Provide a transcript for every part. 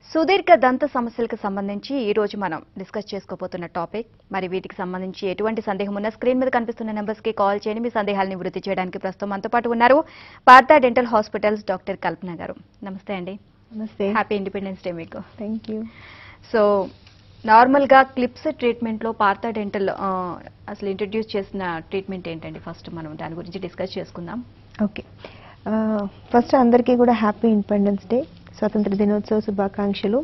సుదీర్ఘ దంత సమస్యలకు సంబంధించి ఈ రోజు మనం డిస్కస్ చేసుకోబోతున్న టాపిక్ మరి వీటికి సంబంధించి ఎటువంటి సందేహం ఉన్నా స్క్రీన్ మీద కనిపిస్తున్న నెంబర్స్ కి కాల్ చేయండి మీ సందేహాలను నివృత్తి చేయడానికి ప్రస్తుతం మనతో పాటు ఉన్నారు Partha dental hospitals doctor Kalpana garu నమస్తే అండి నమస్తే హ్యాపీ ఇండిపెండెన్స్ డే మీకు థ్యాంక్ యూ సో నార్మల్గా క్లిప్స్ ట్రీట్మెంట్లో పార్థ డెంటల్ ఆ, అసలు ఇంట్రడ్యూస్ చేసిన ట్రీట్మెంట్ ఏంటండి ఫస్ట్ మనం దాని గురించి డిస్కస్ చేసుకుందాం ఓకే ఫస్ట్ అందరికీ కూడా హ్యాపీ ఇండిపెండెన్స్ డే స్వతంత్ర దినోత్సవ శుభాకాంక్షలు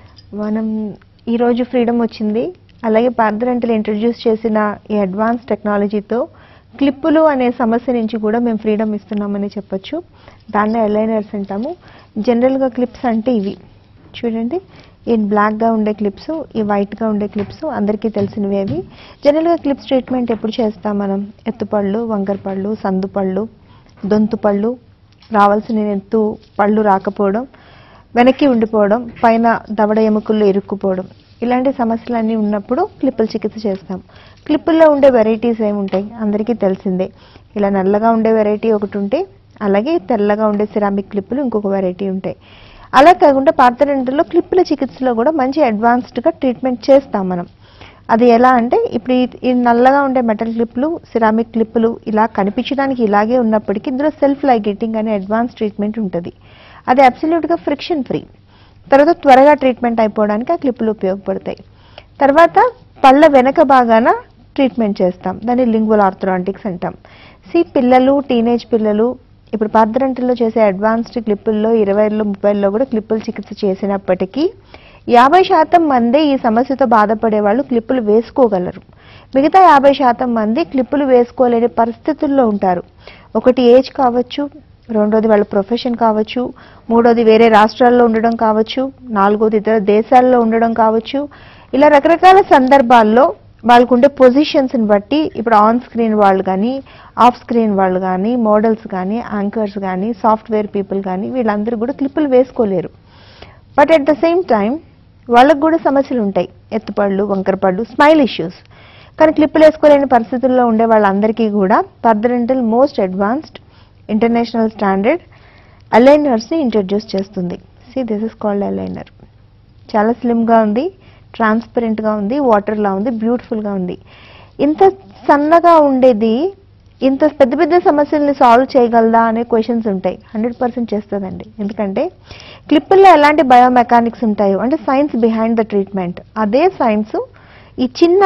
మనం ఈరోజు ఫ్రీడమ్ వచ్చింది అలాగే పార్థరెంటల్ ఇంట్రడ్యూస్ చేసిన ఈ అడ్వాన్స్ టెక్నాలజీతో క్లిప్పులు అనే సమస్య నుంచి కూడా మేము ఫ్రీడమ్ ఇస్తున్నామని చెప్పొచ్చు దాన్నే అలైనర్స్ అంటాము జనరల్గా క్లిప్స్ అంటే ఇవి చూడండి ఈ బ్లాక్గా ఉండే క్లిప్స్ ఈ వైట్గా ఉండే క్లిప్స్ అందరికీ తెలిసినవి అవి జనరల్గా క్లిప్స్ ట్రీట్మెంట్ ఎప్పుడు చేస్తాం మనం ఎత్తుపళ్ళు వంకర పళ్ళు సందు పళ్ళు దొంతు పళ్ళు రావాల్సిన ఎత్తు పళ్ళు రాకపోవడం వెనక్కి ఉండిపోవడం పైన దవడ ఎముకల్లో ఇరుక్కుపోవడం ఇలాంటి సమస్యలన్నీ ఉన్నప్పుడు క్లిప్పుల చికిత్స చేస్తాం క్లిప్పుల్లో ఉండే వెరైటీస్ ఏముంటాయి అందరికీ తెలిసిందే ఇలా నల్లగా ఉండే వెరైటీ ఒకటి ఉంటే అలాగే తెల్లగా ఉండే సిరామిక్ క్లిప్పులు ఇంకొక వెరైటీ ఉంటాయి అలా కాకుండా పార్థరెంటల్లో క్లిప్పుల చికిత్సలో కూడా మంచి అడ్వాన్స్డ్గా ట్రీట్మెంట్ చేస్తాం మనం అది ఎలా అంటే ఇప్పుడు ఈ- ఈ నల్లగా ఉండే మెటల్ క్లిప్లు సిరామిక్ క్లిప్పులు ఇలా కనిపించడానికి ఇలాగే ఉన్నప్పటికీ ఇందులో సెల్ఫ్ లైగెటింగ్ అనే అడ్వాన్స్ ట్రీట్మెంట్ ఉంటుంది అది అబ్సల్యూట్గా ఫ్రిక్షన్ ఫ్రీ తర్వాత త్వరగా ట్రీట్మెంట్ అయిపోవడానికి ఆ క్లిప్పులు ఉపయోగపడతాయి తర్వాత పళ్ళ వెనక భాగాన ట్రీట్మెంట్ చేస్తాం దాన్ని లింగువల్ ఆర్థరాంటిక్స్ అంటాం సి పిల్లలు టీనేజ్ పిల్లలు ఇప్పుడు పార్థరెంటల్లో చేసే అడ్వాన్స్డ్ క్లిప్పుల్లో ఇరవైలో ముప్పైలో కూడా క్లిప్పులు చికిత్స చేసినప్పటికీ యాభై శాతం మందే ఈ సమస్యతో బాధపడే వాళ్ళు క్లిప్పులు వేసుకోగలరు మిగతా యాభై శాతం మంది క్లిప్పులు వేసుకోలేని పరిస్థితుల్లో ఉంటారు ఒకటి ఏజ్ కావచ్చు రెండోది వాళ్ళ ప్రొఫెషన్ కావచ్చు మూడోది వేరే రాష్ట్రాల్లో ఉండడం కావచ్చు నాలుగోది ఇతర దేశాల్లో ఉండడం కావచ్చు ఇలా రకరకాల సందర్భాల్లో వాళ్ళకు ఉండే పొజిషన్స్ని బట్టి ఇప్పుడు ఆన్ స్క్రీన్ వాళ్ళు కానీ ఆఫ్ స్క్రీన్ వాళ్ళు కానీ మోడల్స్ కానీ యాంకర్స్ కానీ సాఫ్ట్వేర్ పీపుల్ కానీ వీళ్ళందరూ కూడా క్లిప్పులు వేసుకోలేరు but at the same time వాళ్ళకు కూడా సమస్యలు ఉంటాయి ఎత్తుపళ్ళు వంకరపళ్ళు స్మైల్ ఇష్యూస్ కానీ క్లిప్పులు వేసుకోలేని పరిస్థితుల్లో ఉండే వాళ్ళందరికీ కూడా పర్దరెంటల్ మోస్ట్ అడ్వాన్స్డ్ ఇంటర్నేషనల్ స్టాండర్డ్ అలైనర్స్ని ఇంట్రడ్యూస్ చేస్తుంది see this is called aligner చాలా స్లిమ్గా ఉంది ట్రాన్స్పరెంట్గా ఉంది వాటర్లా ఉంది బ్యూటిఫుల్గా ఉంది ఇంత సన్నగా ఉండేది ఇంత పెద్ద పెద్ద సమస్యల్ని సాల్వ్ చేయగలదా అనే క్వశ్చన్స్ ఉంటాయి హండ్రెడ్ పర్సెంట్ చేస్తుందండి ఎందుకంటే క్లిప్పుల్లో ఎలాంటి బయోమెకానిక్స్ ఉంటాయో అంటే సైన్స్ బిహైండ్ ద ట్రీట్మెంట్ అదే సైన్స్ ఈ చిన్న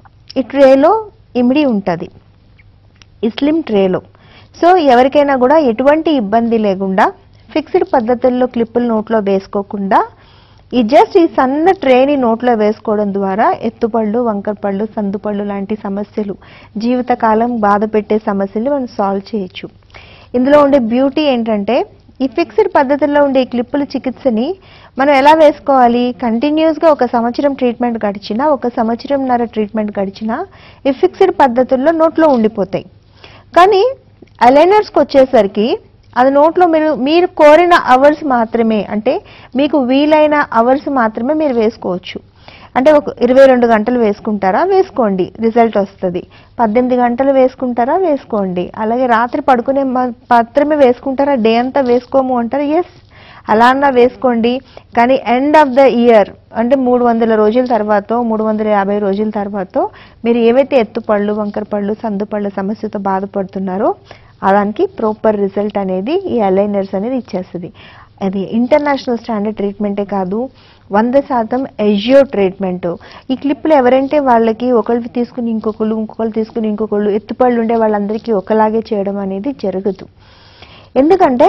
ఈ ట్రేలో ఇమిడి ఉంటుంది ఈ స్లిమ్ ట్రేలో సో ఎవరికైనా కూడా ఎటువంటి ఇబ్బంది లేకుండా ఫిక్స్డ్ పద్ధతుల్లో క్లిప్పులు నోట్లో వేసుకోకుండా ఈ జస్ట్ ఈ సన్న ట్రేని నోట్లో వేసుకోవడం ద్వారా ఎత్తుపళ్ళు వంకరపళ్ళు సందుపళ్ళు లాంటి సమస్యలు జీవితకాలం బాధ పెట్టే సమస్యలు మనం సాల్వ్ చేయొచ్చు ఇందులో ఉండే బ్యూటీ ఏంటంటే ఈ ఫిక్స్డ్ పద్ధతుల్లో ఉండే ఈ క్లిప్పుల చికిత్సని మనం ఎలా వేసుకోవాలి కంటిన్యూస్గా ఒక సంవత్సరం ట్రీట్మెంట్ గడిచినా ఒక సంవత్సరంన్నర ట్రీట్మెంట్ గడిచినా ఈ ఫిక్స్డ్ పద్ధతుల్లో నోట్లో ఉండిపోతాయి కానీ అలైనర్స్కి వచ్చేసరికి అది నోట్లో మీరు మీరు కోరిన అవర్స్ మాత్రమే అంటే మీకు వీలైన అవర్స్ మాత్రమే మీరు వేసుకోవచ్చు అంటే ఒక ఇరవై రెండు గంటలు వేసుకుంటారా వేసుకోండి రిజల్ట్ వస్తుంది పద్దెనిమిది గంటలు వేసుకుంటారా వేసుకోండి అలాగే రాత్రి పడుకునే మ- మాత్రమే వేసుకుంటారా డే అంతా వేసుకోము అంటారా ఎస్ అలా అన్నా వేసుకోండి కానీ ఎండ్ ఆఫ్ ద ఇయర్ అంటే మూడు వందల రోజుల తర్వాత మూడు వందల యాభై రోజుల తర్వాత మీరు ఏవైతే ఎత్తుపళ్ళు వంకర పళ్ళు సందుపళ్ళ సమస్యతో బాధపడుతున్నారో ఆ దానికి ప్రాపర్ రిజల్ట్ అనేది ఈ అలైనర్స్ అనేది ఇచ్చేస్తుంది అది ఇంటర్నేషనల్ స్టాండర్డ్ ట్రీట్మెంటే కాదు వంద శాతం ఎజియో ట్రీట్మెంట్ ఈ క్లిప్లు ఎవరంటే వాళ్ళకి ఒకళ్ళు తీసుకుని ఇంకొకళ్ళు ఇంకొకళ్ళు తీసుకుని ఇంకొకళ్ళు ఎత్తుపళ్ళు ఉండే వాళ్ళందరికీ ఒకలాగే చేయడం అనేది జరగదు ఎందుకంటే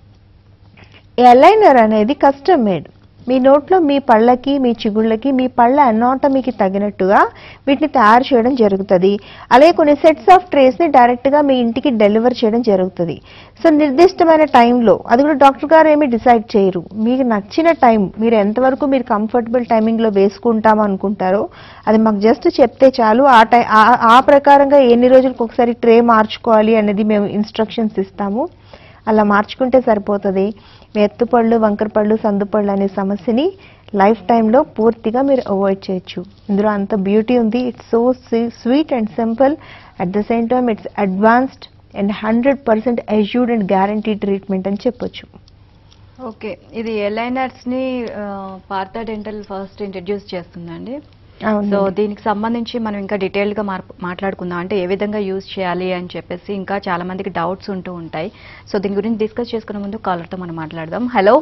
ఈ అలైనర్ అనేది కస్టమ్ మేడ్ మీ నోట్లో మీ పళ్ళకి మీ చిగుళ్ళకి మీ పళ్ళ అనాటమీకి తగినట్టుగా వీటిని తయారు చేయడం జరుగుతుంది అలాగే కొన్ని సెట్స్ ఆఫ్ ట్రేస్ని డైరెక్ట్గా మీ ఇంటికి డెలివర్ చేయడం జరుగుతుంది సో నిర్దిష్టమైన టైంలో అది కూడా డాక్టర్ గారు ఏమీ డిసైడ్ చేయరు మీకు నచ్చిన టైం మీరు ఎంతవరకు మీరు కంఫర్టబుల్ టైమింగ్లో వేసుకుంటాం అనుకుంటారో అది మాకు జస్ట్ చెప్తే చాలు ఆ టై ఆ- ఆ ప్రకారంగా ఎన్ని రోజులకు ఒకసారి ట్రే మార్చుకోవాలి అనేది మేము ఇన్స్ట్రక్షన్స్ ఇస్తాము అలా మార్చుకుంటే సరిపోతుంది మీ ఎత్తుపళ్ళు వంకరపళ్ళు సందుపళ్ళు అనే సమస్యని లైఫ్ టైంలో పూర్తిగా మీరు అవాయిడ్ చేయొచ్చు ఇందులో అంత బ్యూటీ ఉంది it's so sweet and simple at the same time it's advanced and hundred percent assured and guarantee treatment అని చెప్పొచ్చు ఓకే ఇది ఎలైనర్స్ ని పార్థా డెంటల్ ఫస్ట్ ఇంట్రడ్యూస్ చేస్తుందండి సో అవును దీనికి సంబంధించి మనం ఇంకా డీటెయిల్ గా మార్పు- మాట్లాడుకుందాం అంటే ఏ విధంగా యూజ్ చేయాలి అని చెప్పేసి ఇంకా చాలా మందికి డౌట్స్ ఉంటూ ఉంటాయి సో దీని గురించి డిస్కస్ చేసుకునే ముందు caller తో మనం మాట్లాడదాం హలో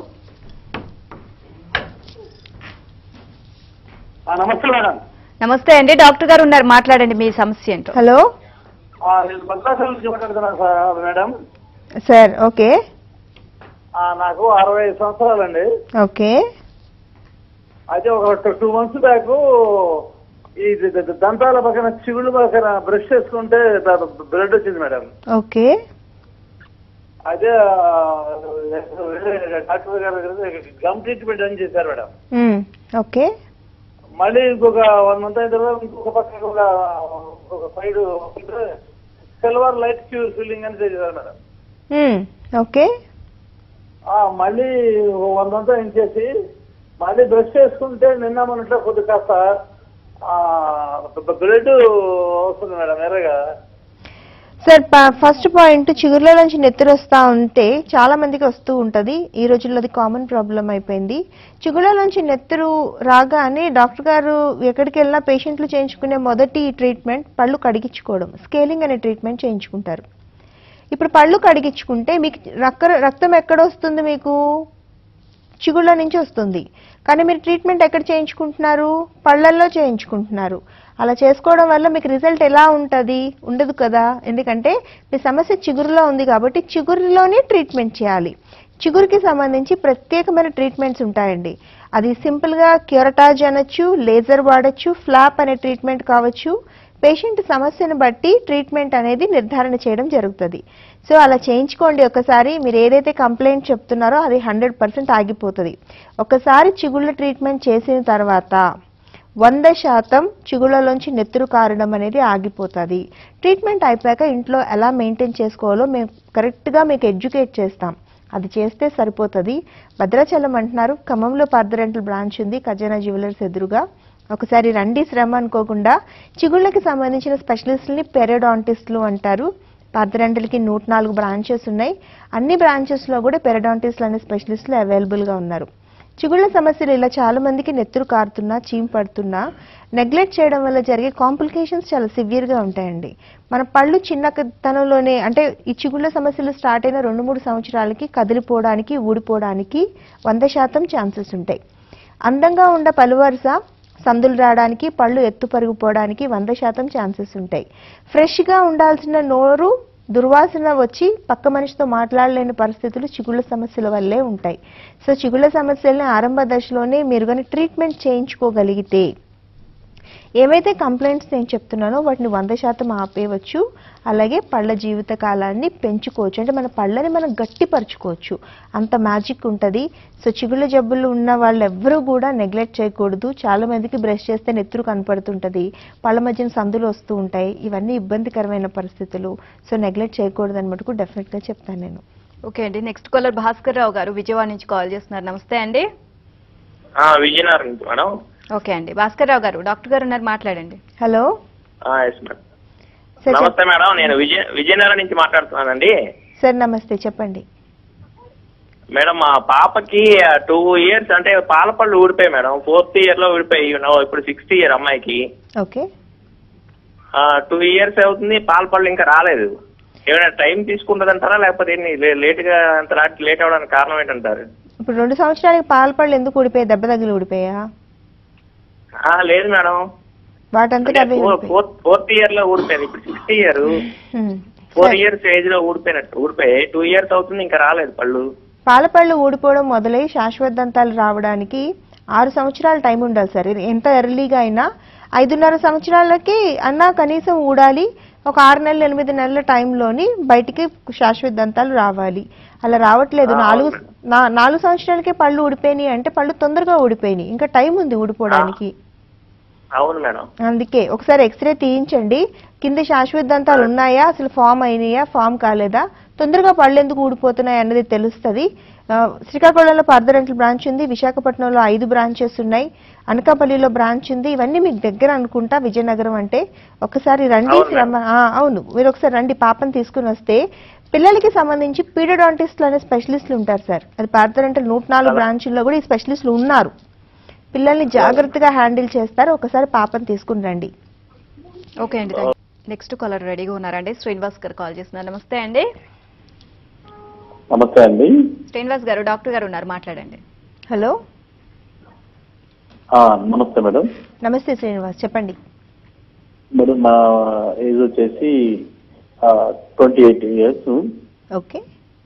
ఆ, నమస్తే మేడం నమస్తే అండి డాక్టర్ గారు ఉన్నారు మాట్లాడండి మీ సమస్య ఏంటో హలో ఆ, నేను భద్రాచలం నుంచి మాట్లాడుతున్నాను సార్ మేడం సార్ ఓకే ఆ, నాకు అరవై ఐదు సంవత్సరాలండి ఓకే అయితే ఒక టూ మంత్స్ బ్యాక్ ఈ ద- ద- దంతాల పక్కన చిగుళ్ళు పక్కన బ్రష్ చేసుకుంటే బ్లడ్ వచ్చింది మేడం ఓకే అయితే ఆ, వేరే డాక్టర్ గారు దగ్గర గమ్ ట్రీట్మెంట్ అని చేశారు మేడం మ్మ్. ఓకే మళ్ళీ ఇంకొక వన్ మంత్ అయిన తర్వాత ఇంకొక పక్కన ఒక ఒక సైడ్ సిల్వర్ లైట్ ఫీలింగ్ అని చేశారు మేడం మ్మ్. ఓకే ఆ, మళ్ళీ వన్ మంత్ చేసి మళ్ళీ బ్రష్ చేసుకుంటే నిన్న మొన్నట్లో కొద్ది కాస్త బ్లడ్ వస్తుంది మేడం ఎర్రగా సార్ ఫస్ట్ పాయింట్ చిగుర్ల నుంచి నెత్తురు వస్తూ ఉంటే చాలా మందికి వస్తూ ఉంటది ఈ రోజుల్లో అది కామన్ ప్రాబ్లం అయిపోయింది చిగుర్ల నుంచి నెత్తురు రాగానే డాక్టర్ గారు ఎక్కడికి వెళ్ళినా పేషెంట్లు చేయించుకునే మొదటి ట్రీట్మెంట్ పళ్ళు కడిగించుకోవడం స్కేలింగ్ అనే ట్రీట్మెంట్ చేయించుకుంటారు ఇప్పుడు పళ్ళు కడిగించుకుంటే మీకు రక్త రక్తం ఎక్కడ వస్తుంది మీకు చిగుళ్ళ నుంచి వస్తుంది కానీ మీరు ట్రీట్మెంట్ ఎక్కడ చేయించుకుంటున్నారు పళ్ళల్లో చేయించుకుంటున్నారు అలా చేసుకోవడం వల్ల మీకు రిజల్ట్ ఎలా ఉంటుంది ఉండదు కదా ఎందుకంటే మీ సమస్య చిగురులో ఉంది కాబట్టి చిగురులోనే ట్రీట్మెంట్ చేయాలి చిగురుకి సంబంధించి ప్రత్యేకమైన ట్రీట్మెంట్స్ ఉంటాయండి అది సింపుల్గా క్యూరటాజ్ అనొచ్చు లేజర్ వాడచ్చు ఫ్లాప్ అనే ట్రీట్మెంట్ కావచ్చు పేషెంట్ సమస్యను బట్టి ట్రీట్మెంట్ అనేది నిర్ధారణ చేయడం జరుగుతుంది సో అలా చేయించుకోండి ఒకసారి మీరు ఏదైతే కంప్లైంట్ చెప్తున్నారో అది హండ్రెడ్ పర్సెంట్ ఆగిపోతుంది ఒకసారి చిగుళ్ళ ట్రీట్మెంట్ చేసిన తర్వాత వంద శాతం చిగుళ్ళలోంచి నెత్తురు కారడం అనేది ఆగిపోతుంది ట్రీట్మెంట్ అయిపోయాక ఇంట్లో ఎలా మెయింటైన్ చేసుకోవాలో మేము కరెక్ట్గా మీకు ఎడ్యుకేట్ చేస్తాం అది చేస్తే సరిపోతుంది భద్రాచలం అంటున్నారు ఖమ్మంలో పార్దరెంటల్ బ్రాంచ్ ఉంది ఖజానా జ్యువెలర్స్ ఎదురుగా ఒకసారి రండి శ్రమ అనుకోకుండా చిగుళ్ళకి సంబంధించిన స్పెషలిస్టులని పెరడాంటిస్టులు అంటారు పార్దరెంటల్కి నూట నాలుగు బ్రాంచెస్ ఉన్నాయి అన్ని బ్రాంచెస్లో కూడా పెరడాంటిస్టులు అనే స్పెషలిస్టులు అవైలబుల్గా ఉన్నారు చిగుళ్ళ సమస్యలు ఇలా చాలా మందికి నెత్తురు కారుతున్నా చీమ్ పడుతున్నా నెగ్లెక్ట్ చేయడం వల్ల జరిగే కాంప్లికేషన్స్ చాలా సివియర్గా ఉంటాయండి మన పళ్ళు చిన్నతనంలోనే అంటే ఈ చిగుళ్ళ సమస్యలు స్టార్ట్ అయిన రెండు మూడు సంవత్సరాలకి కదిలిపోవడానికి ఊడిపోవడానికి వంద శాతం ఛాన్సెస్ ఉంటాయి అందంగా ఉండ పలువరుస సందులు రావడానికి పళ్ళు ఎత్తు పరుగుపోవడానికి వంద శాతం ఛాన్సెస్ ఉంటాయి ఫ్రెష్గా ఉండాల్సిన నోరు దుర్వాసన వచ్చి పక్క మనిషితో మాట్లాడలేని పరిస్థితులు చిగుళ్ళ సమస్యల వల్లే ఉంటాయి సో చిగుళ్ళ సమస్యల్ని ఆరంభ దశలోనే మీరు కానీ ట్రీట్మెంట్ చేయించుకోగలిగితే ఏవైతే కంప్లైంట్స్ నేను చెప్తున్నానో వాటిని వంద శాతం ఆపేయవచ్చు అలాగే పళ్ళ జీవిత కాలాన్ని పెంచుకోవచ్చు అంటే మన పళ్ళని మనం గట్టిపరచుకోవచ్చు అంత మ్యాజిక్ ఉంటుంది సో చిగుళ్ళ జబ్బులు ఉన్న వాళ్ళు ఎవ్వరూ కూడా నెగ్లెక్ట్ చేయకూడదు చాలా మందికి బ్రష్ చేస్తే నెత్తురు కనపడుతుంటది పళ్ళ మధ్యన సందులు వస్తూ ఉంటాయి ఇవన్నీ ఇబ్బందికరమైన పరిస్థితులు సో నెగ్లెక్ట్ చేయకూడదు అని మటుకు డెఫినెట్గా చెప్తాను నేను ఓకే అండి నెక్స్ట్ కాలర్ భాస్కర్ రావు గారు విజయవాడ నుంచి కాల్ చేస్తున్నారు నమస్తే అండి ఆ, విజయనగరం నుంచి మేడం ఓకే అండి భాస్కర్ రావు గారు డాక్టర్ గారు ఉన్నారు మాట్లాడండి హలో ఎస్ మేడం సార్ చెప్- నమస్తే మేడం నేను విజయ విజయనగరం నుంచి మాట్లాడుతున్నానండి సార్ నమస్తే చెప్పండి మేడం మా పాపకి టూ ఇయర్స్ అంటే పాలపళ్ళు ఊడిపోయాయి మేడం ఫోర్త్ ఇయర్ లో ఊడిపోయి you know, ఇప్పుడు సిక్స్త్ ఇయర్ అమ్మాయికి ఓకే టూ ఇయర్స్ అవుతుంది పాలపళ్ళు ఇంకా రాలేదు ఏమైనా టైం తీసుకుంటుందంటారా లేకపోతే ఏంటి లే- లేట్ గా అంత లేట్ అవడానికి కారణం ఏంటంటారు ఇప్పుడు రెండు సంవత్సరాలకి పాల పళ్ళు ఎందుకు ఊడిపోయాయి దెబ్బ తగిలి ఊడిపోయా ఆ, లేదు మేడం వాటంతట అవే ఊడిపోయాయి. ఫోర్త్ ఫోర్త్ ఇయర్ లో ఊడిపోయింది ఇప్పుడు సిక్స్త్ ఇయర్ హ్మ్. ఫోర్ సరే. ఇయర్స్ ఏజ్ లో ఊడిపోయినట్టు ఊడిపోయాయి టూ ఇయర్స్ అవుతుంది ఇంకా రాలేదు పళ్ళు పాలపళ్ళు ఊడిపోవడం మొదలై శాశ్వత దంతాలు రావడానికి ఆరు సంవత్సరాల టైం ఉండాలి సార్ ఇది ఎంత ఎర్లీగా అయినా ఐదున్నర సంవత్సరాలకి అన్నా కనీసం ఊడాలి ఒక ఆరు నెలలు ఎనిమిది నెలల టైంలోని బయటికి శాశ్వత దంతాలు రావాలి అలా రావట్లేదు ఆ, నాలుగు అవును. నా- నాలుగు సంవత్సరాలకే పళ్ళు ఊడిపోయినాయి అంటే పళ్ళు తొందరగా ఊడిపోయినాయి ఇంకా టైం ఉంది ఊడిపోవడానికి అవును మేడం అందుకే ఒకసారి ఎక్స్రే తీయించండి కింద శాశ్వత దంతాలు ఉన్నాయా అసలు ఫామ్ అయినాయా ఫామ్ కాలేదా తొందరగా పళ్ళు ఎందుకు ఊడిపోతున్నాయి అన్నది తెలుస్తుంది ఆ, శ్రీకాకుళంలో పర్దరెంటల్ బ్రాంచ్ ఉంది విశాఖపట్నంలో ఐదు బ్రాంచెస్ ఉన్నాయి అనకాపల్లిలో బ్రాంచ్ ఉంది ఇవన్నీ మీకు దగ్గర అనుకుంటా విజయనగరం అంటే ఒకసారి రండి అవును శ్రమ ఆ, అవును మీరు ఒకసారి రండి పాపని తీసుకుని వస్తే పిల్లలకి సంబంధించి పీడియోడాంటిస్టులు అనే స్పెషలిస్టులు ఉంటారు సార్ అది పార్థరెంటల్ నూట నాలుగు అలా. బ్రాంచుల్లో కూడా ఈ స్పెషలిస్టులు ఉన్నారు పిల్లల్ని జాగ్రత్తగా హ్యాండిల్ చేస్తారు ఒకసారి పాపని తీసుకుని రండి ఓకే అండి థ్యాంక్ నెక్స్ట్ కాలర్ రెడీగా ఉన్నారండి శ్రీనివాస్ గారు కాల్ చేస్తున్నారు నమస్తే అండి నమస్తే అండి శ్రీనివాస్ గారు డాక్టర్ గారు ఉన్నారు మాట్లాడండి హలో ఆ, నమస్తే మేడం నమస్తే శ్రీనివాస్ చెప్పండి మేడం నా ఏజ్ వచ్చేసి twenty eight years okay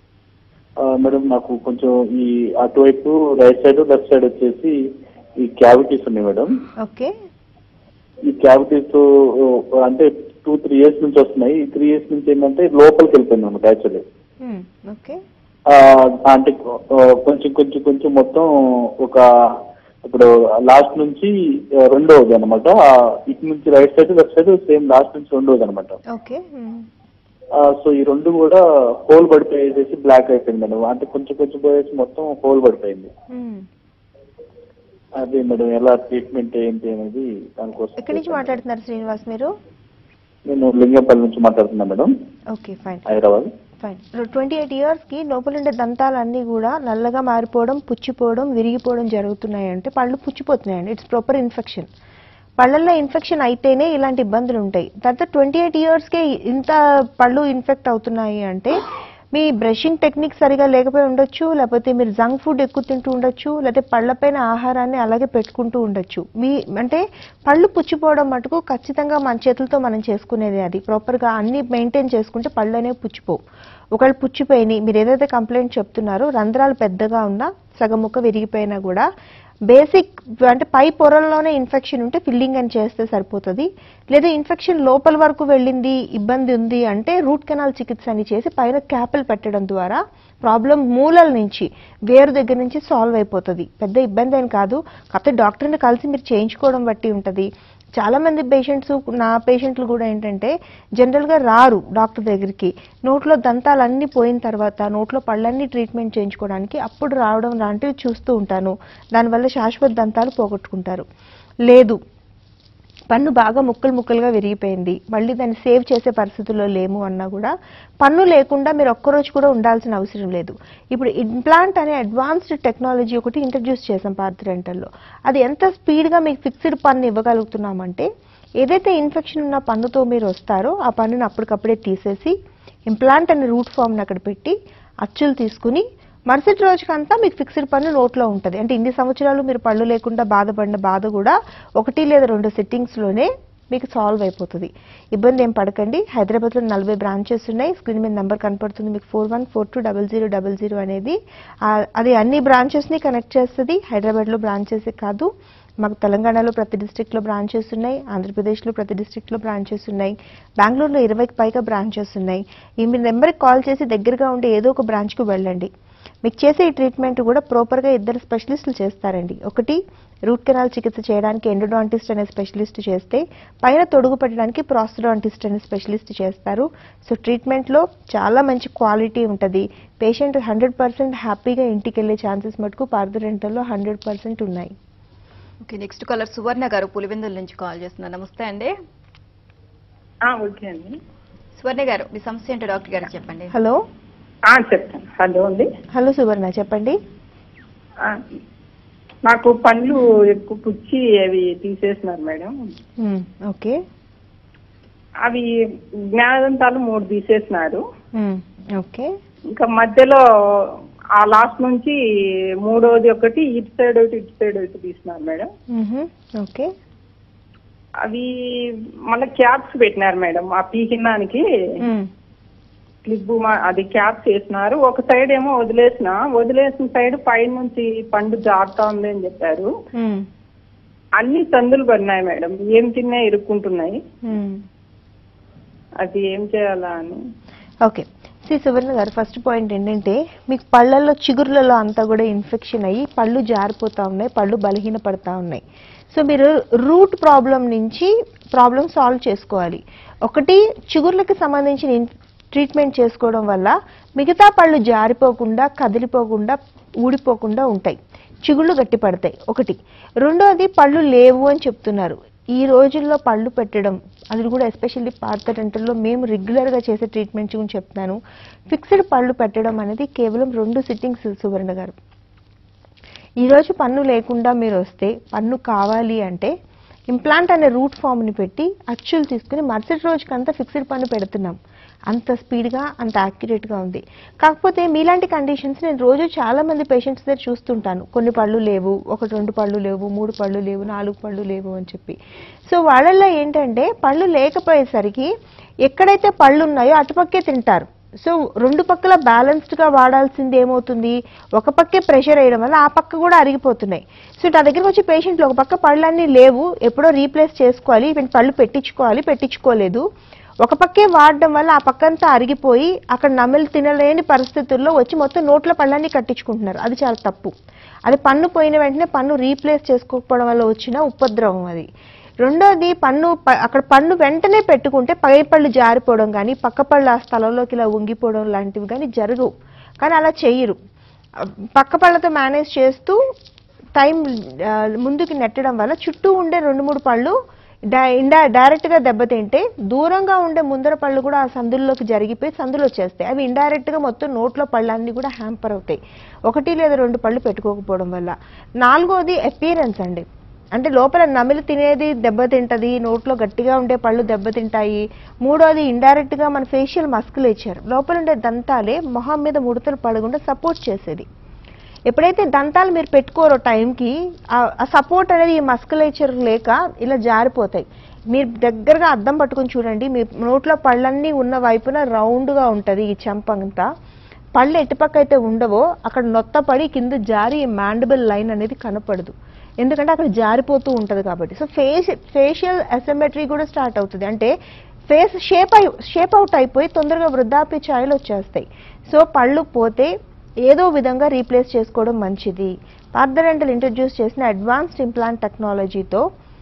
madam నాకు కొంచెం ఈ అటువైపు రైట్ సైడ్ లెఫ్ట్ సైడ్ వచ్చేసి ఈ క్యావిటీస్ ఉన్నాయి మేడం ఓకే ఈ క్యావిటీస్ అంటే టూ త్రీ ఇయర్స్ నుంచి వస్తున్నాయి ఈ త్రీ ఇయర్స్ నుంచి ఏంటంటే లోపలికి వెళ్ళిపోయింది అనమాట యాక్చువల్లీ మ్మ్. ఓకే అంటే ఆ, కొంచెం కొంచెం కొంచెం మొత్తం ఒక ఇప్పుడు లాస్ట్ నుంచి ఆ, రెండవది అనమాట ఇటు నుంచి right side left side same last నుంచి రెండవది అనమాట ఓకే మ్మ్. సో ఈ రెండు కూడా హోల్ పడిపోయేసి బ్లాక్ అయిపోయింది మేడం అంటే కొంచెం కొంచెం పోయేసి మొత్తం హోల్ పడిపోయింది మ్మ్. అదే మేడం ఎలా ట్రీట్మెంట్ ఏంటి అనేది దానికోసం ఎక్కడి నుంచి మాట్లాడుతున్నారు శ్రీనివాస్ మీరు నేను లింగంపల్లి నుంచి మాట్లాడుతున్నా madam okay fine Hyderabad fine twenty eight ఇయర్స్కి లోపల ఉండే దంతాలన్నీ కూడా నల్లగా మారిపోవడం పుచ్చిపోవడం విరిగిపోవడం జరుగుతున్నాయి అంటే పళ్ళు పుచ్చిపోతున్నాయండి ఇట్స్ ప్రాపర్ ఇన్ఫెక్షన్ పళ్ళల్లో ఇన్ఫెక్షన్ అయితేనే ఇలాంటి ఇబ్బందులు ఉంటాయి తర్వాత ట్వంటీ ఎయిట్ ఇయర్స్కే ఇంత పళ్ళు ఇన్ఫెక్ట్ అవుతున్నాయి అంటే మీ బ్రషింగ్ టెక్నిక్ సరిగా లేకపోయి ఉండొచ్చు లేకపోతే మీరు జంక్ ఫుడ్ ఎక్కువ తింటూ ఉండొచ్చు లేకపోతే పళ్ళపైన ఆహారాన్ని అలాగే పెట్టుకుంటూ ఉండొచ్చు మీ అంటే పళ్ళు పుచ్చిపోవడం మటుకు ఖచ్చితంగా మన చేతులతో మనం చేసుకునేది అది ప్రాపర్గా అన్ని మెయింటైన్ చేసుకుంటే పళ్ళు అనేవి పుచ్చిపోవు ఒకవేళ పుచ్చిపోయినాయి మీరు ఏదైతే కంప్లైంట్ చెప్తున్నారో రంధ్రాలు పెద్దగా ఉన్నా సగం ముక్క విరిగిపోయినా కూడా బేసిక్ అంటే పై పొరల్లోనే ఇన్ఫెక్షన్ ఉంటే ఫిల్లింగ్ అని చేస్తే సరిపోతుంది లేదా ఇన్ఫెక్షన్ లోపల వరకు వెళ్ళింది ఇబ్బంది ఉంది అంటే రూట్ కెనాల్ చికిత్స అని చేసి పైన క్యాపులు పెట్టడం ద్వారా ప్రాబ్లం మూలల నుంచి వేరు దగ్గర నుంచి సాల్వ్ అయిపోతుంది పెద్ద ఇబ్బంది ఏం కాదు కాకపోతే డాక్టర్ని కలిసి మీరు చేయించుకోవడం బట్టి ఉంటుంది చాలా మంది పేషెంట్స్ నా పేషెంట్లు కూడా ఏంటంటే జనరల్గా రారు డాక్టర్ దగ్గరికి నోట్లో దంతాలు అన్నీ పోయిన తర్వాత నోట్లో పళ్ళన్నీ ట్రీట్మెంట్ చేయించుకోవడానికి అప్పుడు రావడం లాంటివి చూస్తూ ఉంటాను దానివల్ల శాశ్వత దంతాలు పోగొట్టుకుంటారు లేదు పన్ను బాగా ముక్కలు ముక్కలుగా విరిగిపోయింది మళ్ళీ దాన్ని సేవ్ చేసే పరిస్థితుల్లో లేము అన్నా కూడా పన్ను లేకుండా మీరు ఒక్కరోజు కూడా ఉండాల్సిన అవసరం లేదు ఇప్పుడు ఇంప్లాంట్ అనే అడ్వాన్స్డ్ టెక్నాలజీ ఒకటి ఇంట్రడ్యూస్ చేసాం పార్థరెంటల్లో అది ఎంత స్పీడ్గా మీకు ఫిక్స్డ్ పన్ను ఇవ్వగలుగుతున్నామంటే ఏదైతే ఇన్ఫెక్షన్ ఉన్న పన్నుతో మీరు వస్తారో ఆ పన్నుని అప్పటికప్పుడే తీసేసి ఇంప్లాంట్ అనే రూట్ ఫామ్ని అక్కడ పెట్టి అచ్చులు తీసుకుని మరుసటి రోజుకంతా మీకు ఫిక్స్డ్ పన్ను నోట్లో ఉంటుంది అంటే ఇన్ని సంవత్సరాలు మీరు పళ్ళు లేకుండా బాధపడిన బాధ కూడా ఒకటి లేదా రెండు సిట్టింగ్స్లోనే మీకు సాల్వ్ అయిపోతుంది ఇబ్బంది ఏం పడకండి హైదరాబాద్లో నలభై బ్రాంచెస్ ఉన్నాయి స్క్రీన్ మీద నెంబర్ కనపడుతుంది మీకు four one four two double zero double zero అనేది ఆ, అది అన్ని బ్రాంచెస్ని కనెక్ట్ చేస్తుంది హైదరాబాద్లో బ్రాంచెస్ కాదు మాకు తెలంగాణలో ప్రతి డిస్ట్రిక్ట్లో బ్రాంచెస్ ఉన్నాయి ఆంధ్రప్రదేశ్లో ప్రతి డిస్ట్రిక్ట్లో బ్రాంచెస్ ఉన్నాయి బెంగళూరులో ఇరవైకి పైగా బ్రాంచెస్ ఉన్నాయి ఈ మీ నెంబర్కి కాల్ చేసి దగ్గరగా ఉండే ఏదో ఒక బ్రాంచ్కి వెళ్ళండి మీకు చేసే ఈ ట్రీట్మెంట్ కూడా ప్రాపర్గా ఇద్దరు స్పెషలిస్టులు చేస్తారండి ఒకటి రూట్ కెనాల్ చికిత్స చేయడానికి ఎండోడాంటిస్ట్ అనే స్పెషలిస్ట్ చేస్తే పైన తొడుగు పెట్టడానికి ప్రాస్టోడాంటిస్ట్ అనే స్పెషలిస్ట్ చేస్తారు సో ట్రీట్మెంట్లో చాలా మంచి క్వాలిటీ ఉంటుంది పేషెంట్ హండ్రెడ్ పర్సెంట్ హ్యాపీగా ఇంటికి వెళ్ళే ఛాన్సెస్ మటుకు పార్థరెంటల్లో హండ్రెడ్ పర్సెంట్ ఉన్నాయి okay next caller Suvarna garu Pulivendula నుంచి కాల్ చేస్తున్నారు నమస్తే అండి ఆ, ఓకే అండి సువర్ణ గారు మీ సమస్య ఏంటో డాక్టర్ గారికి చెప్పండి హలో ఆ, చెప్తాను హలో అండి హలో సువర్ణ చెప్పండి ఆ, నాకు పండ్లు ఎక్కువ పుచ్చి అవి తీసేసినారు మేడం మ్మ్, ఓకే అవి జ్ఞానదంతాలు మూడు తీసేసినారు మ్మ్, ఓకే ఇంకా మధ్యలో ఆ లాస్ట్ నుంచి మూడోది ఒకటి ఇటు సైడ్ ఒకటి ఇటు సైడ్ ఒకటి తీసినారు మేడం మ్హూ, ఓకే అవి మళ్ళీ క్యాప్స్ పెట్టినారు మేడం ఆ పీకినానికి మ్మ్, క్లిప్ అది క్యాప్స్ వేసినారు ఒక సైడ్ ఏమో వదిలేసిన వదిలేసిన సైడ్ పై నుంచి పండు జారుతా ఉంది అని చెప్పారు మ్మ్, అన్ని సందులు పడినాయి మేడం ఏం తిన్నా ఇరుక్కుంటున్నాయి మ్మ్. అది ఏం చేయాలా అని ఓకే శ్రీ సువర్ణ గారు ఫస్ట్ పాయింట్ ఏంటంటే మీకు పళ్ళల్లో చిగుర్లలో అంతా కూడా ఇన్ఫెక్షన్ అయ్యి పళ్ళు జారిపోతా ఉన్నాయి పళ్ళు బలహీన పడతా ఉన్నాయి సో మీరు రూట్ ప్రాబ్లం నుంచి ప్రాబ్లం సాల్వ్ చేసుకోవాలి ఒకటి చిగుర్లకు సంబంధించిన ఇన్- ట్రీట్మెంట్ చేసుకోవడం వల్ల మిగతా పళ్ళు జారిపోకుండా కదిలిపోకుండా ఊడిపోకుండా ఉంటాయి చిగుళ్ళు గట్టి పడతాయి ఒకటి రెండోది పళ్ళు లేవు అని చెప్తున్నారు ఈ రోజుల్లో పళ్ళు పెట్టడం అది కూడా ఎస్పెషల్లీ పార్థ డెంటల్లో మేము రెగ్యులర్గా చేసే ట్రీట్మెంట్ గురించి చెప్తున్నాను ఫిక్స్డ్ పళ్ళు పెట్టడం అనేది కేవలం రెండు సిట్టింగ్స్ సువర్ణ గారు ఈరోజు పన్ను లేకుండా మీరు వస్తే పన్ను కావాలి అంటే ఇంప్లాంట్ అనే రూట్ ఫామ్ని పెట్టి అచ్చులు తీసుకుని మరుసటి రోజుకంతా ఫిక్స్డ్ పన్ను పెడుతున్నాం అంత స్పీడ్గా అంత యాక్యురేట్గా ఉంది కాకపోతే మీలాంటి కండిషన్స్ నేను రోజు చాలా మంది పేషెంట్స్ దగ్గర చూస్తుంటాను కొన్ని పళ్ళు లేవు ఒకటి రెండు పళ్ళు లేవు మూడు పళ్ళు లేవు నాలుగు పళ్ళు లేవు అని చెప్పి సో వాళ్ళల్లో ఏంటంటే పళ్ళు లేకపోయేసరికి ఎక్కడైతే పళ్ళు ఉన్నాయో అటుపక్కే తింటారు సో రెండు పక్కల బ్యాలెన్స్డ్ గా వాడాల్సింది ఏమవుతుంది ఒక పక్కే ప్రెషర్ వేయడం వల్ల ఆ పక్క కూడా అరిగిపోతున్నాయి సో నా దగ్గరకు వచ్చి పేషెంట్లు ఒక పక్క పళ్ళన్నీ లేవు ఎప్పుడో రీప్లేస్ చేసుకోవాలి ఈవెన్ పళ్ళు పెట్టించుకోవాలి పెట్టించుకోలేదు ఒక పక్కే వాడడం వల్ల ఆ పక్కంతా అరిగిపోయి అక్కడ నమిలి తినలేని పరిస్థితుల్లో వచ్చి మొత్తం నోట్ల పళ్ళన్నీ కట్టించుకుంటున్నారు అది చాలా తప్పు అది పన్ను పోయిన వెంటనే పన్ను రీప్లేస్ చేసుకోకపోవడం వల్ల వచ్చిన ఉపద్రవం అది రెండోది పన్ను ప- అక్కడ పన్ను వెంటనే పెట్టుకుంటే పై పళ్ళు జారిపోవడం కానీ పక్క పళ్ళు ఆ స్థలంలోకి ఇలా ఉంగిపోవడం లాంటివి కానీ జరగవు కానీ అలా చెయ్యరు ఆ, పక్క పళ్ళతో మేనేజ్ చేస్తూ టైం ఆ, ముందుకు నెట్టడం వల్ల చుట్టూ ఉండే రెండు మూడు పళ్ళు డై- ఇండా డైరెక్ట్ గా దెబ్బతింటే దూరంగా ఉండే ముందర పళ్ళు కూడా ఆ సందుల్లోకి జరిగిపోయి సందులు వచ్చేస్తాయి అవి ఇండైరెక్ట్ గా మొత్తం నోట్లో పళ్ళన్నీ కూడా హ్యాంపర్ అవుతాయి ఒకటి లేదా రెండు పళ్ళు పెట్టుకోకపోవడం వల్ల నాలుగోది అపియరెన్స్ అండి అంటే లోపల నమిలి తినేది దెబ్బతింటది నోట్లో గట్టిగా ఉండే పళ్ళు దెబ్బతింటాయి మూడోది ఇండైరెక్ట్ గా మన ఫేషియల్ మస్కులేచర్ లోపల ఉండే దంతాలే మొహం మీద ముడతలు పడకుండా సపోర్ట్ చేసేది ఎప్పుడైతే దంతాలు మీరు పెట్టుకోరో టైంకి ఆ సపోర్ట్ అనేది ఈ మస్కులేచర్ లేక ఇలా జారిపోతాయి మీరు దగ్గరగా అద్దం పట్టుకొని చూడండి మీ నోట్లో పళ్ళన్నీ ఉన్న వైపున రౌండ్గా ఉంటుంది ఈ చెంపంతా పళ్ళు ఎటుపక్క అయితే ఉండవో అక్కడ నొత్తపడి కింద జారి మ్యాండబుల్ లైన్ అనేది కనపడదు ఎందుకంటే అక్కడ జారిపోతూ ఉంటుంది కాబట్టి సో ఫేస్ ఫేషియల్ అసెమెట్రీ కూడా స్టార్ట్ అవుతుంది అంటే ఫేస్ షేప్ అయి షేప్ అవుట్ అయిపోయి తొందరగా వృద్ధాప్య ఛాయలు వచ్చేస్తాయి సో పళ్ళు పోతే ఏదో విధంగా రీప్లేస్ చేసుకోవడం మంచిది పార్థరెంటల్ ఇంట్రడ్యూస్ చేసిన అడ్వాన్స్డ్ ఇంప్లాంట్ టెక్నాలజీతో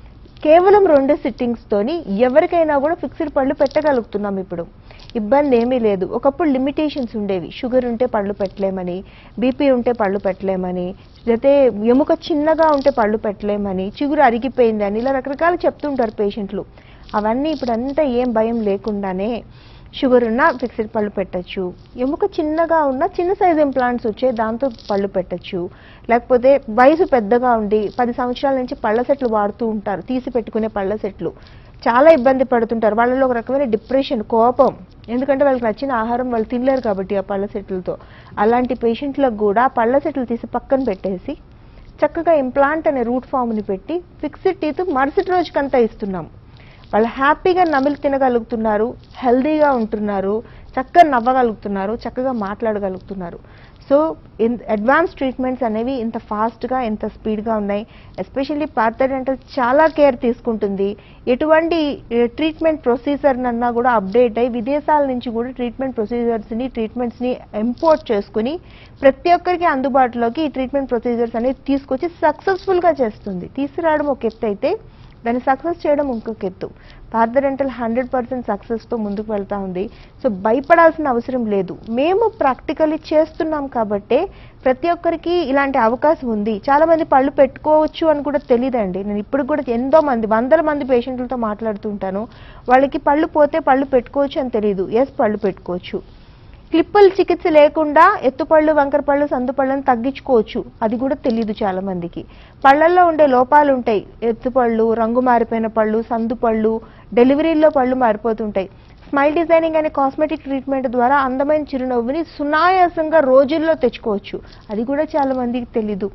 కేవలం రెండు సిట్టింగ్స్ తోని ఎవరికైనా కూడా ఫిక్స్డ్ పళ్ళు పెట్టగలుగుతున్నాం ఇప్పుడు ఇబ్బంది ఏమీ లేదు ఒకప్పుడు లిమిటేషన్స్ ఉండేవి షుగర్ ఉంటే పళ్ళు పెట్టలేమని బీపీ ఉంటే పళ్ళు పెట్టలేమని లేకపోతే ఎముక చిన్నగా ఉంటే పళ్ళు పెట్టలేమని చిగురు అరిగిపోయిందని ఇలా రకరకాలు చెప్తుంటారు పేషెంట్లు అవన్నీ ఇప్పుడు అంతా ఏం భయం లేకుండానే షుగర్ ఉన్నా ఫిక్స్డ్ పళ్ళు పెట్టచ్చు ఎముక చిన్నగా ఉన్న చిన్న సైజ్ ఇంప్లాంట్స్ వచ్చే దాంతో పళ్ళు పెట్టచ్చు లేకపోతే వయసు పెద్దగా ఉండి పది సంవత్సరాల నుంచి పళ్ళ సెట్లు వాడుతూ ఉంటారు తీసి పెట్టుకునే పళ్ళ సెట్లు చాలా ఇబ్బంది పడుతుంటారు వాళ్ళలో ఒక రకమైన డిప్రెషన్ కోపం ఎందుకంటే వాళ్ళకి నచ్చిన ఆహారం వాళ్ళు తినలేరు కాబట్టి ఆ పళ్ళ సెట్లతో అలాంటి పేషెంట్లకు కూడా పళ్ళ సెట్లు తీసి పక్కన పెట్టేసి చక్కగా ఇంప్లాంట్ అనే రూట్ ఫామ్ని పెట్టి ఫిక్స్డ్ టీత్ మరుసటి రోజుకంతా ఇస్తున్నాం వాళ్ళు హ్యాపీగా నమిలి తినగలుగుతున్నారు హెల్దీగా ఉంటున్నారు చక్కగా నవ్వగలుగుతున్నారు చక్కగా మాట్లాడగలుగుతున్నారు సో ఇన్ అడ్వాన్స్ ట్రీట్మెంట్స్ అనేవి ఇంత ఫాస్ట్గా ఇంత స్పీడ్గా ఉన్నాయి ఎస్పెషల్లీ పార్థడెంటల్ చాలా కేర్ తీసుకుంటుంది ఎటువంటి ట్రీట్మెంట్ ప్రొసీజర్ అన్నా కూడా అప్డేట్ అయ్యి విదేశాల నుంచి కూడా ట్రీట్మెంట్ ప్రొసీజర్స్ని ట్రీట్మెంట్స్ని ఇంపోర్ట్ చేసుకుని ప్రతి ఒక్కరికి అందుబాటులోకి ఈ ట్రీట్మెంట్ ప్రొసీజర్స్ అనేది తీసుకొచ్చి సక్సెస్ఫుల్గా చేస్తుంది తీసుకురావడం ఒక ఎత్తు అయితే దాన్ని సక్సెస్ చేయడం ఇంకొక ఎత్తు పార్థరెంటల్ హండ్రెడ్ పర్సెంట్ సక్సెస్తో ముందుకు వెళ్తా ఉంది సో భయపడాల్సిన అవసరం లేదు మేము ప్రాక్టికల్లీ చేస్తున్నాం కాబట్టే ప్రతి ఒక్కరికి ఇలాంటి అవకాశం ఉంది చాలా మంది పళ్ళు పెట్టుకోవచ్చు అని కూడా తెలియదండి నేను ఇప్పుడు కూడా ఎంతో మంది వందల మంది పేషెంట్లతో మాట్లాడుతుంటాను వాళ్ళకి పళ్ళు పోతే పళ్ళు పెట్టుకోవచ్చు అని తెలియదు ఎస్ పళ్ళు పెట్టుకోవచ్చు క్లిప్పుల చికిత్స లేకుండా ఎత్తుపళ్ళు వంకర పళ్ళు సందు పళ్ళని తగ్గించుకోవచ్చు అది కూడా తెలియదు చాలా మందికి పళ్ళల్లో ఉండే లోపాలు ఉంటాయి ఎత్తుపళ్ళు రంగు మారిపోయిన పళ్ళు సందు పళ్ళు డెలివరీల్లో పళ్ళు మారిపోతుంటాయి స్మైల్ డిజైనింగ్ అనే కాస్మెటిక్ ట్రీట్మెంట్ ద్వారా అందమైన చిరునవ్వుని సునాయాసంగా రోజుల్లో తెచ్చుకోవచ్చు అది కూడా చాలా మందికి తెలీదు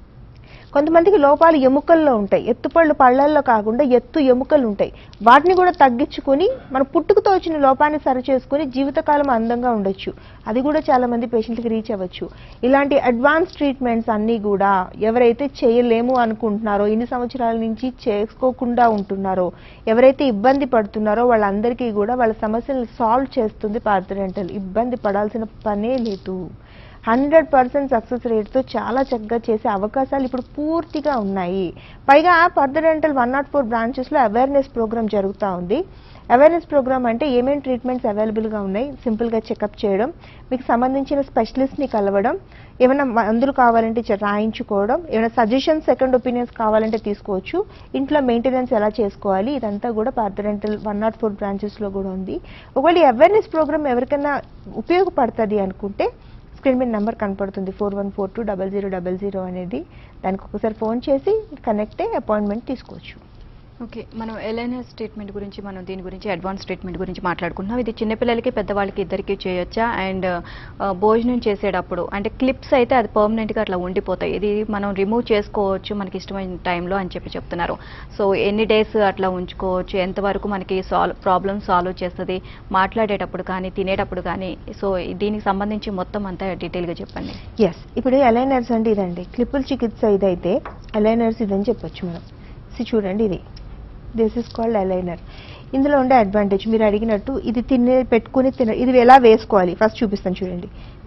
కొంతమందికి లోపాలు ఎముకల్లో ఉంటాయి ఎత్తుపళ్ళు పళ్ళల్లో కాకుండా ఎత్తు ఎముకలు ఉంటాయి వాటిని కూడా తగ్గించుకొని మన పుట్టుకతో వచ్చిన లోపాన్ని సరి చేసుకుని జీవితకాలం అందంగా ఉండొచ్చు అది కూడా చాలా మంది పేషెంట్కి రీచ్ అవ్వచ్చు ఇలాంటి అడ్వాన్స్ ట్రీట్మెంట్స్ అన్నీ కూడా ఎవరైతే చేయలేము అనుకుంటున్నారో ఇన్ని సంవత్సరాల నుంచి చేసుకోకుండా ఉంటున్నారో ఎవరైతే ఇబ్బంది పడుతున్నారో వాళ్ళందరికీ కూడా వాళ్ళ సమస్యలను సాల్వ్ చేస్తుంది పార్థరెంటల్ ఇబ్బంది పడాల్సిన పనే లేదు హండ్రెడ్ పర్సెంట్ సక్సెస్ రేట్తో చాలా చక్కగా చేసే అవకాశాలు ఇప్పుడు పూర్తిగా ఉన్నాయి పైగా పర్దడెంటల్ వన్ నాట్ ఫోర్ బ్రాంచెస్లో అవేర్నెస్ ప్రోగ్రామ్ జరుగుతూ ఉంది అవేర్నెస్ ప్రోగ్రామ్ అంటే ఏమేమి ట్రీట్మెంట్స్ అవైలబుల్గా ఉన్నాయి సింపుల్గా చెకప్ చేయడం మీకు సంబంధించిన స్పెషలిస్ట్ని కలవడం ఏమైనా మందులు కావాలంటే చె- రాయించుకోవడం ఏమైనా సజెషన్స్ సెకండ్ ఒపీనియన్స్ కావాలంటే తీసుకోవచ్చు ఇంట్లో మెయింటెనెన్స్ ఎలా చేసుకోవాలి ఇదంతా కూడా పార్థరెంటల్ వన్ నాట్ ఫోర్ బ్రాంచెస్లో కూడా ఉంది ఒకవేళ ఈ అవేర్నెస్ ప్రోగ్రామ్ ఎవరికైనా ఉపయోగపడుతుంది అనుకుంటే స్క్రీన్ మీద నెంబర్ కనపడుతుంది four one four two double zero double zero అనేది దానికి ఒకసారి ఫోన్ చేసి కనెక్ట్ అయ్యి అపాయింట్మెంట్ తీసుకోవచ్చు ఓకే మనం ఎల్ఎన్ఎస్ ట్రీట్మెంట్ గురించి మనం దీని గురించి అడ్వాన్స్ ట్రీట్మెంట్ గురించి మాట్లాడుకుంటున్నాం ఇది చిన్నపిల్లలకి పెద్దవాళ్ళకి ఇద్దరికి చేయొచ్చా అండ్ భోజనం చేసేటప్పుడు అంటే క్లిప్స్ అయితే అది పర్మనెంట్గా అట్లా ఉండిపోతాయి ఇది మనం రిమూవ్ చేసుకోవచ్చు మనకి ఇష్టమైన టైంలో అని చెప్పి చెప్తున్నారు సో ఎన్ని డేస్ అట్లా ఉంచుకోవచ్చు ఎంతవరకు మనకి సాల్వ్ ప్రాబ్లమ్ సాల్వ్ చేస్తుంది మాట్లాడేటప్పుడు కానీ తినేటప్పుడు కానీ సో దీనికి సంబంధించి మొత్తం అంతా డీటెయిల్గా చెప్పండి ఎస్ ఇప్పుడు అలైనర్స్ అంటే ఇదండి క్లిప్పుల చికిత్స ఇదైతే అలైనర్స్ ఇదని చెప్పొచ్చు మనం ఇది చూడండి ఇది దిస్ ఇస్ కాల్డ్ అలైనర్ ఇందులో ఉండే అడ్వాంటేజ్ మీరు అడిగినట్టు ఇది తినే పెట్టుకుని తిన ఇది ఎలా వేసుకోవాలి ఫస్ట్ చూపిస్తాను చూడండి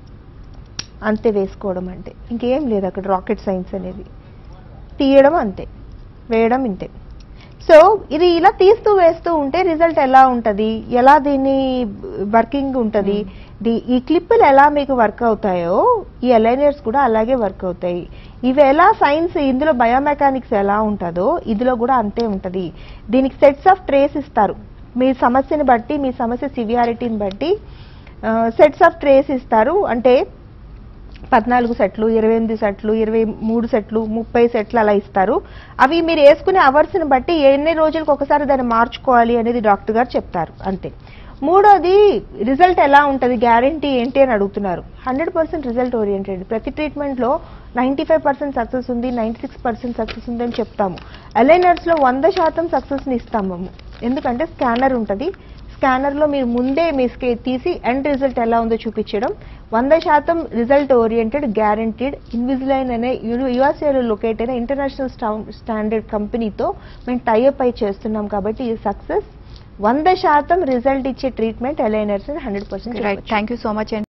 అంతే వేసుకోవడం అంటే ఇంకేం లేదు అక్కడ రాకెట్ సైన్స్ అనేది తీయడం అంతే వేయడం ఇంతే సో ఇది ఇలా తీస్తూ వేస్తూ ఉంటే రిజల్ట్ ఎలా ఉంటుంది ఎలా దీన్ని వర్కింగ్ ఉంటుంది ది ఈ క్లిప్పులు ఎలా మీకు వర్క్ అవుతాయో ఈ అలైనర్స్ కూడా అలాగే వర్క్ అవుతాయి ఇవి ఎలా సైన్స్ ఇందులో బయోమెకానిక్స్ ఎలా ఉంటుందో ఇందులో కూడా అంతే ఉంటుంది దీనికి సెట్స్ ఆఫ్ ట్రేస్ ఇస్తారు మీ సమస్యని బట్టి మీ సమస్య సివియారిటీని బట్టి సెట్స్ ఆఫ్ ట్రేస్ ఇస్తారు అంటే పద్నాలుగు సెట్లు ఇరవై ఎనిమిది సెట్లు ఇరవై మూడు సెట్లు ముప్పై సెట్లు అలా ఇస్తారు అవి మీరు వేసుకునే అవర్స్ని బట్టి ఎన్ని రోజులకు ఒకసారి దాన్ని మార్చుకోవాలి అనేది డాక్టర్ గారు చెప్తారు అంతే మూడోది రిజల్ట్ ఎలా ఉంటుంది గ్యారంటీ ఏంటి అని అడుగుతున్నారు హండ్రెడ్ పర్సెంట్ రిజల్ట్ ఓరియంటెడ్ ప్రతి ట్రీట్మెంట్లో నైంటీ ఫైవ్ పర్సెంట్ సక్సెస్ ఉంది నైంటీ సిక్స్ పర్సెంట్ సక్సెస్ ఉంది అని చెప్తాము అలైనర్స్లో వంద శాతం సక్సెస్ని ఇస్తాము మేము ఎందుకంటే స్కానర్ ఉంటుంది స్కానర్లో మీరు ముందే మీ స్కే తీసి ఎండ్ రిజల్ట్ ఎలా ఉందో చూపించడం వంద శాతం రిజల్ట్ ఓరియంటెడ్ గ్యారంటీడ్ ఇన్విజిలైన్ అనే యుఎస్ఏలో లొకేట్ అయిన ఇంటర్నేషనల్ స్టాండర్డ్ కంపెనీతో మేము టైఅప్ అయి చేస్తున్నాం కాబట్టి ఇది సక్సెస్ వంద శాతం రిజల్ట్ ఇచ్చే treatment aligners hundred right percent thank you so much అండి